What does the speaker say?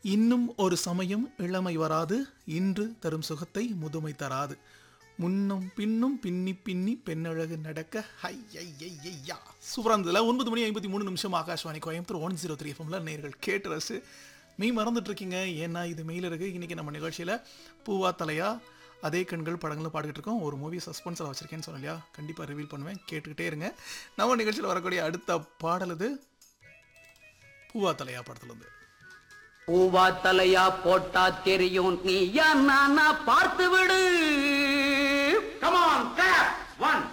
இன்னும் ஒரு சமயம் இளமை வராது இன்று தரும் சுகத்தை முதுமை தராது முன்னும் பின்னும் பின்னி பின்னி பெண்ணழகு நடக்க ஹை ஐ ஐ ஐயா சூப்பராக இருந்ததுல ஒன்பது மணி ஐம்பத்தி மூணு நிமிஷம் Akashvani Coimbatore one zero three எஃப்எம்ல நேர்கள் கேட்டு ரசு மெய் மறந்துட்டு இருக்கீங்க ஏன்னா இது மெயில் இருக்கு இன்னைக்கு நம்ம நிகழ்ச்சியில பூவா தலையா அதே கண்கள் படங்களும் பாடிக்கிட்டு இருக்கோம் ஒரு மூவி சஸ்பென்ஸில் வச்சிருக்கேன்னு சொன்னேன் இல்லையா கண்டிப்பாக ரிவீல் பண்ணுவேன் கேட்டுக்கிட்டே இருங்க நம்ம நிகழ்ச்சியில் வரக்கூடிய அடுத்த பாடல் இது பூவா தலையா படத்துலேருந்து பூவா தலையா போட்டா தெரியும் நீ நானா பார்த்து விடு Come on, clap! One,